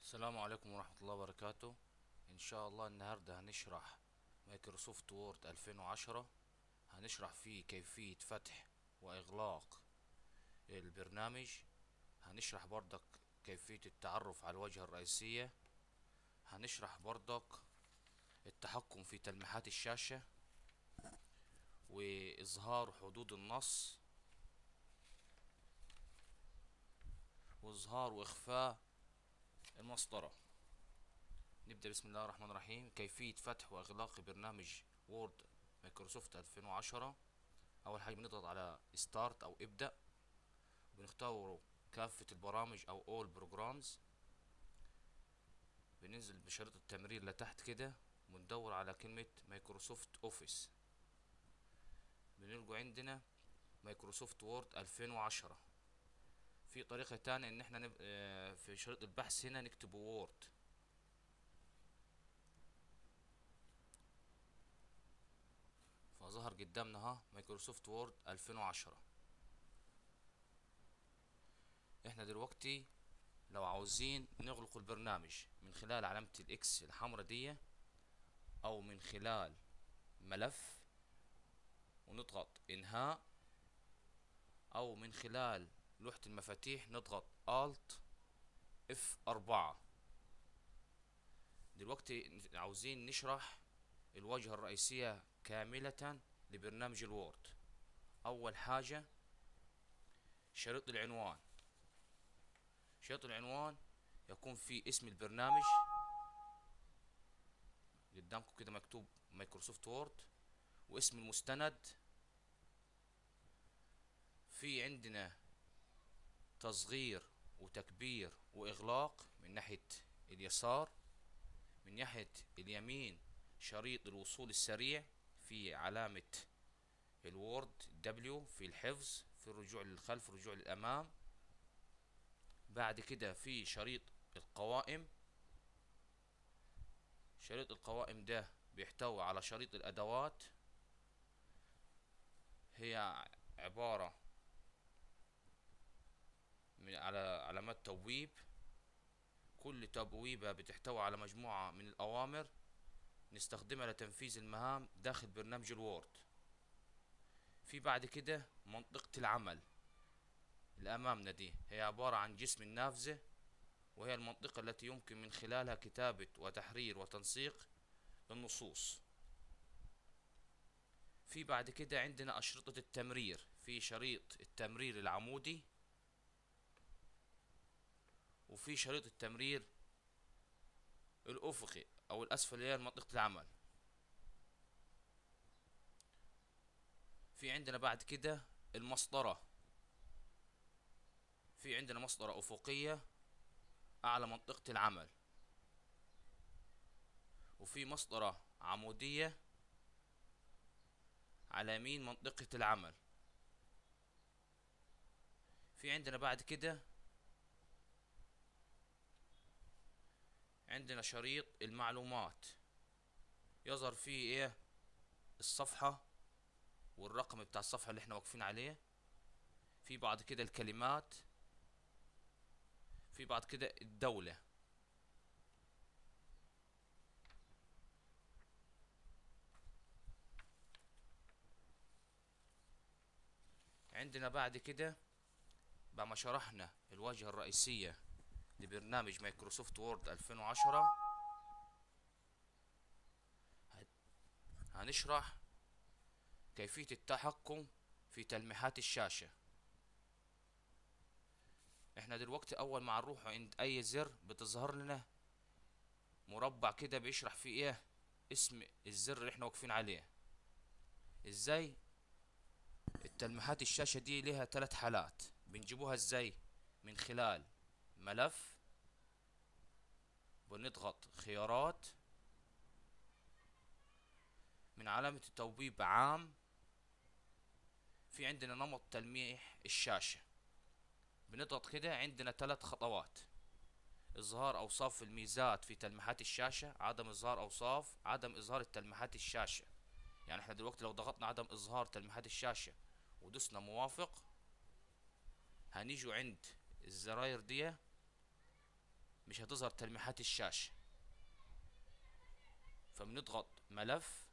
السلام عليكم ورحمة الله وبركاته ان شاء الله النهاردة هنشرح مايكروسوفت وورد 2010 هنشرح فيه كيفية فتح واغلاق البرنامج هنشرح برضك كيفية التعرف على الواجهة الرئيسية هنشرح برضك التحكم في تلميحات الشاشة واظهار حدود النص واظهار واخفاء المسطرة نبدأ بسم الله الرحمن الرحيم كيفية فتح وإغلاق برنامج وورد مايكروسوفت 2010 أول حاجة بنضغط على ستارت أو ابدأ بنختار كافة البرامج أو all programs بننزل بشريط التمرير لتحت كده وندور على كلمة مايكروسوفت اوفيس بنلقوا عندنا مايكروسوفت وورد 2010 في طريقة تانية ان احنا نب... آه، في شريط البحث هنا نكتب وورد فظهر قدامنا ها مايكروسوفت وورد 2010 احنا دلوقتي لو عاوزين نغلق البرنامج من خلال علامة الاكس الحمراء دي او من خلال ملف ونضغط انهاء او من خلال لوحة المفاتيح نضغط Alt F4 دلوقتي عاوزين نشرح الواجهة الرئيسية كاملة لبرنامج الوورد أول حاجة شريط العنوان شريط العنوان يكون فيه اسم البرنامج قدامكم كده مكتوب مايكروسوفت وورد واسم المستند في عندنا تصغير وتكبير واغلاق من ناحية اليسار من ناحية اليمين شريط الوصول السريع في علامة الوورد دبليو في الحفظ في الرجوع للخلف الرجوع للامام بعد كده في شريط القوائم شريط القوائم ده بيحتوي على شريط الادوات هي عبارة من على علامات تبويب كل تبويبة بتحتوي على مجموعة من الأوامر نستخدمها لتنفيذ المهام داخل برنامج الوورد في بعد كده منطقة العمل اللي أمامنا دي هي عبارة عن جسم النافذة وهي المنطقة التي يمكن من خلالها كتابة وتحرير وتنسيق النصوص في بعد كده عندنا أشرطة التمرير في شريط التمرير العمودي وفي شريط التمرير الأفقي أو الأسفل اللي هي منطقة العمل في عندنا بعد كده المسطرة في عندنا مسطرة أفقية أعلى منطقة العمل وفي مسطرة عمودية على يمين منطقة العمل في عندنا بعد كده عندنا شريط المعلومات يظهر فيه ايه الصفحة والرقم بتاع الصفحة اللي احنا واقفين عليه في بعد كده الكلمات في بعد كده الدولة عندنا بعد كده بعد ما شرحنا الواجهة الرئيسية لبرنامج مايكروسوفت وورد 2010 هنشرح كيفية التحكم في تلميحات الشاشة احنا دلوقتي اول ما نروح عند اي زر بتظهر لنا مربع كده بيشرح فيه ايه اسم الزر اللي احنا واقفين عليه ازاي التلميحات الشاشة دي ليها ثلاث حالات بنجيبوها ازاي من خلال ملف بنضغط خيارات من علامة التوبيب عام في عندنا نمط تلميح الشاشة بنضغط كده عندنا ثلاث خطوات إظهار أوصاف الميزات في تلميحات الشاشة عدم إظهار أوصاف عدم إظهار التلميحات الشاشة يعني احنا دلوقتي لو ضغطنا عدم إظهار تلميحات الشاشة ودوسنا موافق هنيجوا عند الزراير دي مش هتظهر تلميحات الشاشة فبنضغط ملف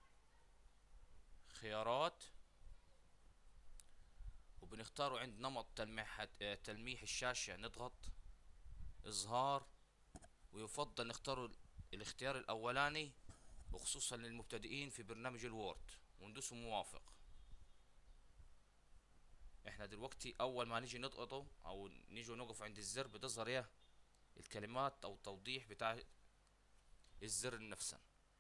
خيارات وبنختاره عند نمط تلميح تلميح الشاشة نضغط إظهار ويفضل نختار الاختيار الأولاني وخصوصا للمبتدئين في برنامج الوورد وندوس موافق احنا دلوقتي اول ما نيجي نضغطه او نيجي نقف عند الزر بتظهر ايه الكلمات او التوضيح بتاع الزر نفسه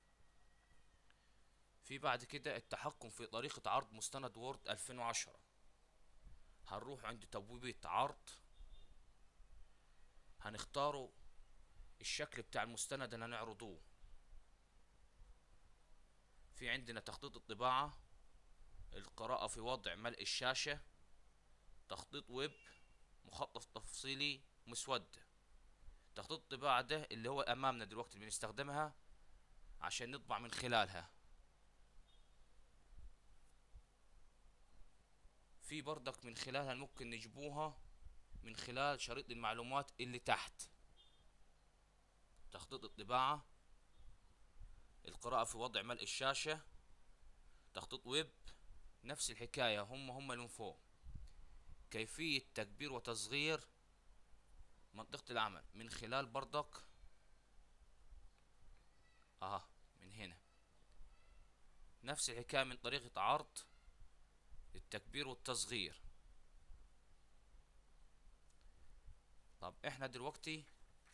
في بعد كده التحكم في طريقة عرض مستند وورد 2010 هنروح عند تبويبة عرض هنختاره الشكل بتاع المستند اللي هنعرضوه في عندنا تخطيط الطباعة القراءة في وضع ملء الشاشة تخطيط ويب مخطط تفصيلي مسودة تخطيط الطباعة ده اللي هو أمامنا دلوقتي بنستخدمها عشان نطبع من خلالها في بردك من خلالها ممكن نجيبوها من خلال شريط المعلومات اللي تحت تخطيط الطباعة القراءة في وضع ملء الشاشة تخطيط ويب نفس الحكاية هم هم اللي من فوق كيفية تكبير وتصغير منطقة العمل من خلال بردك اه من هنا نفس الحكاية من طريقة عرض التكبير والتصغير طب احنا دلوقتي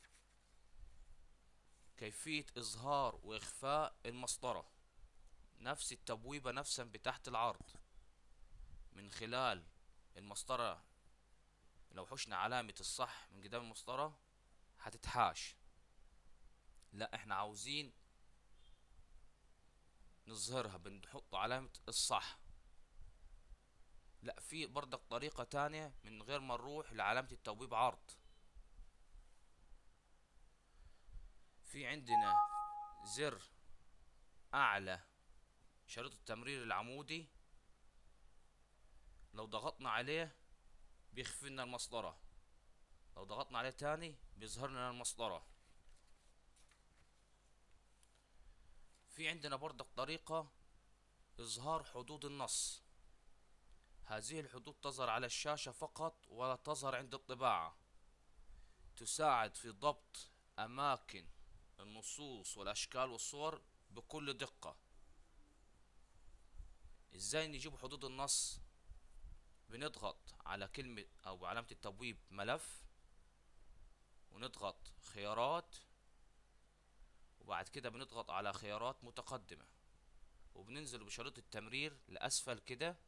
كيفية إظهار وإخفاء المسطرة نفس التبويبة نفسا بتحت العرض من خلال المسطرة لو حشنا علامة الصح من قدام المسطرة هتتحاش لا احنا عاوزين نظهرها بنحط علامة الصح لا في برضك طريقة تانية من غير ما نروح لعلامة التبويب عرض في عندنا زر اعلى شريط التمرير العمودي لو ضغطنا عليه بيخفي لنا المسطرة لو ضغطنا عليه تاني بيظهر لنا المسطرة في عندنا برضك طريقة إظهار حدود النص هذه الحدود تظهر على الشاشة فقط ولا تظهر عند الطباعة تساعد في ضبط أماكن النصوص والأشكال والصور بكل دقة ازاي نجيب حدود النص بنضغط على كلمة او علامة التبويب ملف ونضغط خيارات وبعد كده بنضغط على خيارات متقدمة وبننزل بشريط التمرير لأسفل كده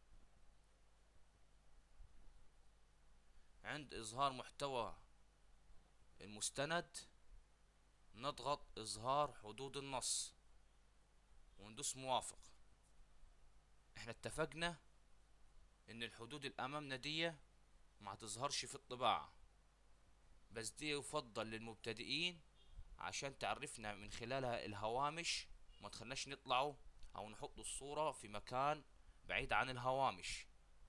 عند إظهار محتوى المستند نضغط إظهار حدود النص وندوس موافق احنا اتفقنا ان الحدود الامامنا دي ما تظهرش في الطباعة بس دي يفضل للمبتدئين عشان تعرفنا من خلالها الهوامش ما تخلناش نطلعوا او نحط الصورة في مكان بعيد عن الهوامش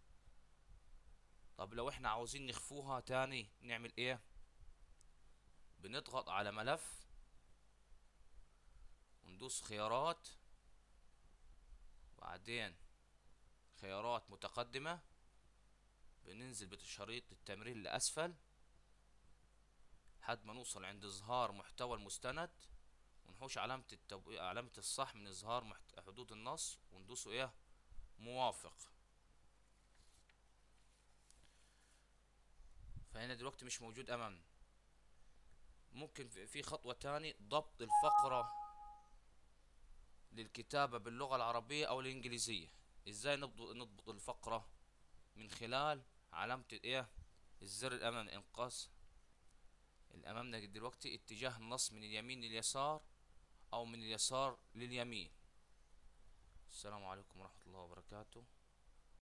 طب لو احنا عاوزين نخفوها تاني نعمل ايه بنضغط على ملف وندوس خيارات بعدين خيارات متقدمة بننزل بشريط التمرين لأسفل لحد ما نوصل عند إظهار محتوى المستند ونحوش علامة التب... علامة الصح من إظهار محت... حدود النص وندوسه إيه موافق فهنا دلوقتي مش موجود أمامنا ممكن في خطوة تاني ضبط الفقرة للكتابة باللغة العربية أو الإنجليزية إزاي نضبط نضبط الفقرة من خلال علامة إيه الزر الأمامي إنقاص الأمامنا دلوقتي اتجاه النص من اليمين لليسار أو من اليسار لليمين السلام عليكم ورحمة الله وبركاته